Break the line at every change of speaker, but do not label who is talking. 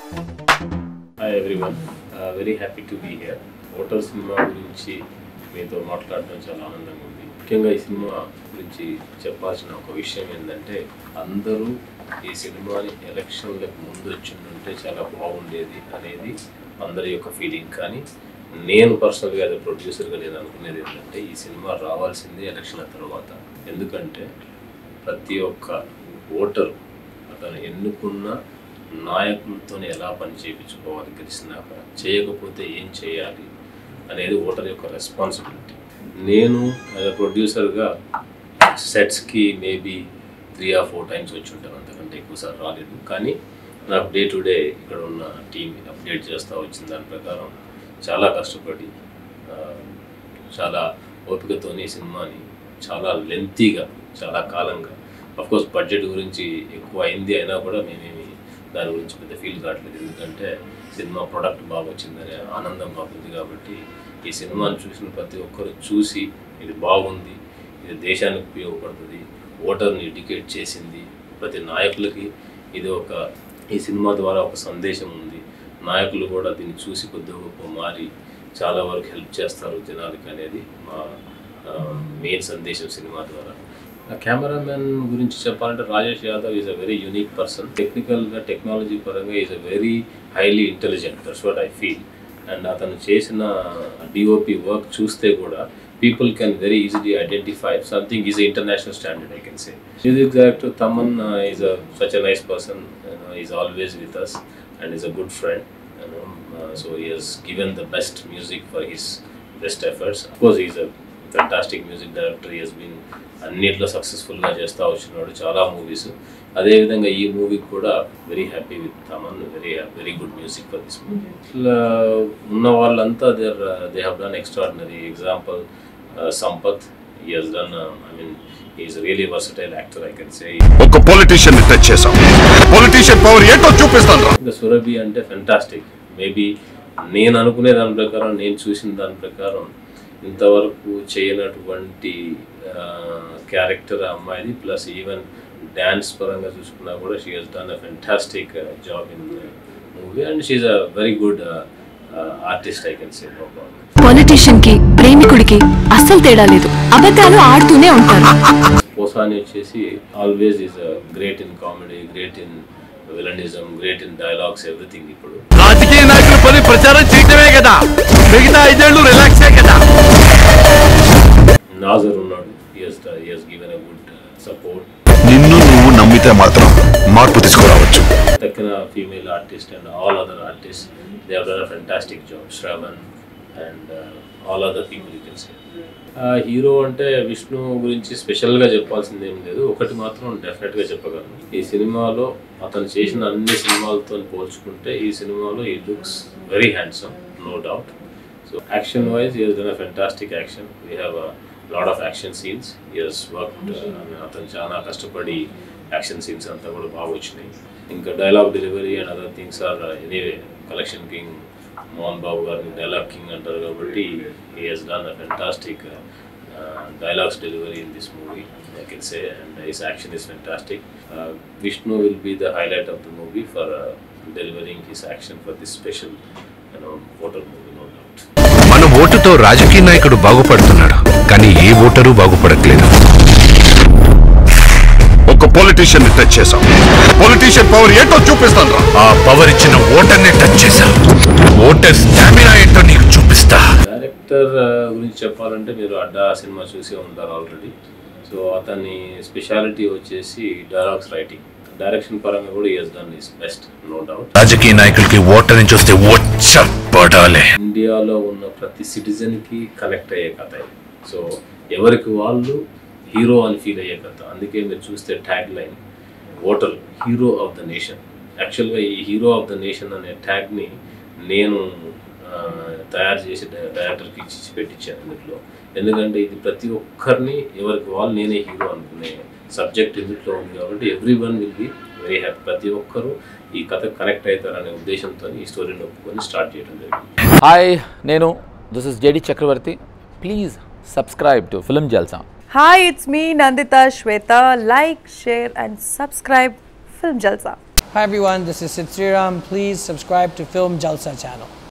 Hi everyone very happy to be here hotel cinema గురించి మీతో మాట్లాడడం చాలా ఆనందంగా ఉంది ముఖ్యంగా ఈ సినిమా గురించి చెప్పాల్సిన ఒక విషయం ఏంటంటే అందరూ ఈ సినిమాని ఎలక్షన్లకు ముందు వచ్చిందంటే చాలా బాగుండేది అనేది అందరి యొక్క ఫీలింగ్ కానీ నేను పర్సనల్గా యాజ్ ప్రొడ్యూసర్గా నేను అనుకునేది ఏంటంటే ఈ సినిమా రావాల్సింది ఎలక్షన్ల తర్వాత ఎందుకంటే ప్రతి ఒక్క ఓటరు అతను ఎన్నుకున్న నాయకులతో ఎలా పని చేయించుకోవాలి గెలిచినాక చేయకపోతే ఏం చేయాలి అనేది ఓటర్ యొక్క రెస్పాన్సిబిలిటీ నేను యాజ్ అ ప్రొడ్యూసర్గా సెట్స్కి maybe three or four times వచ్చి ఉంటాను అంతకంటే ఎక్కువసారి రాలేదు కానీ నాకు డే టు డే ఇక్కడ ఉన్న టీం అప్డేట్ చేస్తూ వచ్చిన దాని ప్రకారం చాలా కష్టపడి ఆ, చాలా ఓపికతోని ఈ సినిమాని చాలా లెంతీగా చాలా కాలంగా కోర్స్ బడ్జెట్ గురించి ఎక్కువ అయింది అయినా కూడా మేమేమి దాని గురించి పెద్ద ఫీల్ కావట్లేదు ఎందుకంటే సినిమా ప్రొడక్ట్ బాగా వచ్చిందనే ఆనందం మాకుంది కాబట్టి ఈ సినిమాని చూసిన ప్రతి ఒక్కరు చూసి ఇది బాగుంది ఇది దేశానికి ఉపయోగపడుతుంది ఓటర్ని ఎడ్యుకేట్ చేసింది ప్రతి నాయకులకి ఇది ఒక ఈ సినిమా ద్వారా ఒక సందేశం ఉంది నాయకులు కూడా దీన్ని చూసి కొద్దిగా గొప్ప మారి చాలా వరకు హెల్ప్ చేస్తారు జనాలకి అనేది మా మెయిన్ సందేశం సినిమా ద్వారా కెమెరామెన్ గురించి చెప్పాలంటే Rajesh Yadav is a very unique person టెక్నికల్గా టెక్నాలజీ పరంగా is a very highly intelligent that's what I feel and అతను చేసిన డిఓపి వర్క్ చూస్తే కూడా people can very easily identify something is international standard I can say music director Thaman is a such a nice person is always with us and is a good friend so he has given the best music for his best efforts of course he's a fantastic music director he has been అన్నిట్లో సక్సెస్ఫుల్గా చేస్తూ వచ్చినాడు చాలా movies అదేవిధంగా ఈ movie కూడా very happy with Thaman very very good music for this movie ఇట్లా ఉన్న వాళ్ళంతా there they have done extraordinary example Sampath he he's done I mean is really versatile actor I can say
ఒక పొలిటీషియన్ ని touch చేసాం politician power ఏంటో చూపిస్తాను రా
ఇంకా సురభి అంటే ఫెంటాస్టిక్ మేబీ నేను అనుకునే దాని ప్రకారం నేను చూసిన దాని ప్రకారం ఇంతవరకు చేయనటువంటి క్యారెక్టర్ అమ్మాయిది ప్లస్ ఈవెన్ డ్యాన్స్ పరంగా చూసుకున్నా కూడా she she's done a fantastic job in movie and she's a very good artist I can say no problem
politician కి ప్రేమికుడికి అస్సలు తేడా లేదు అబద్ధాలు ఆడుతూనే ఉంటారు
పోసాని వచ్చేసి always is great in comedy great in villainism great in dialogues everything ఇప్పుడు
రాజకీయ నాయకుల పని ప్రచారం చేయటమే కదా మిగతా ఐదేళ్లు రిలాక్సే కదా
నాజర్ ఉన్నాడు he's he's given a good support
నిన్ను నువ్వు నమ్మితే మాత్రం మార్పు తీసుకురావచ్చు
తక్కిన female artist and all other artist they have done a fantastic job Shravan and all other people you can say hero అంటే విష్ణు గురించి స్పెషల్గా చెప్పాల్సింది ఏం లేదు ఒకటి మాత్రం డెఫినెట్గా చెప్పగలను ఈ సినిమాలో అతను చేసిన అన్ని సినిమాలతో పోల్చుకుంటే ఈ సినిమాలో he looks very handsome no doubt so action wise he done a fantastic action we have a lot of action scenes years work అతను చాలా కష్టపడి యాక్షన్ సీన్స్ అంతా కూడా బాగా వచ్చినాయి ఇంకా dialogue delivery and other things are anyway collection king Mohan Babu గారిని dialogue king అంటారు కాబట్టి he he's done a fantastic dialogues delivery in this movie I can say and his action is fantastic Vishnu will be the highlight of the movie for delivering his action for this special hotel movie no doubt
మన ఓటుతో రాజకీయ నాయకుడు బాగుపడుతున్నాడు కానీ ఏ voter బాగుపడట్లేదు
ఒక politician ని touch చేసాం politician power ఏంటో చూపిస్తాను రా
ఆ పవర్ ఇచ్చిన ఓటర్ని టచ్ చేశా ఓటర్ స్టామినా ఏంటో నీకు చూపిస్తా
డైరెక్టర్ గురించి చెప్పాలంటే మీరు అడ్డా సినిమా చూసే ఉంటారు ఆల్రెడీ సో అతని స్పెషాలిటీ వచ్చేసి డైలాగ్స్ రైటింగ్ డైరెక్షన్ పరంగా కూడా he's done is best no doubt
రాజకీయ నాయకులకి ఓటర్ని చూస్తే వచ్చ పడాలి
ఇండియాలో ఉన్న ప్రతి సిటిజన్కి కనెక్ట్ అయ్యే కథ ఇది సో ఎవరికి వాళ్ళు హీరో అని ఫీల్ అయ్యే కథ అందుకే మీరు చూస్తే tag line voter hero of the nation యాక్చువల్గా ఈ హీరో ఆఫ్ ద నేషన్ అనే ట్యాగ్ని నేను ఆ, తయారు చేసి డై- డైరెక్టర్కి ఇచ్చి పెట్టించాను ఇందులో ఎందుకంటే ఇది ప్రతి ఒక్కరిని ఎవరికి వాళ్ళు నేనే హీరో అనుకునే సబ్జెక్ట్ ఇందులో ఉంది కాబట్టి everyone will be very happy ప్రతి ఒక్కరూ ఈ కథ కనెక్ట్ అవుతారనే ఉద్దేశంతో ఈ స్టోరీని ఒప్పుకొని స్టార్ట్ చేయడం జరిగింది
హాయ్ నేను this is J D Chakravarthy please subscribe to film Jalsa
Hi, it's me Nandita Shweta. Like, share, and subscribe Film Jalsa. Hi everyone, this is Sid Sriram. Please subscribe to Film Jalsa channel.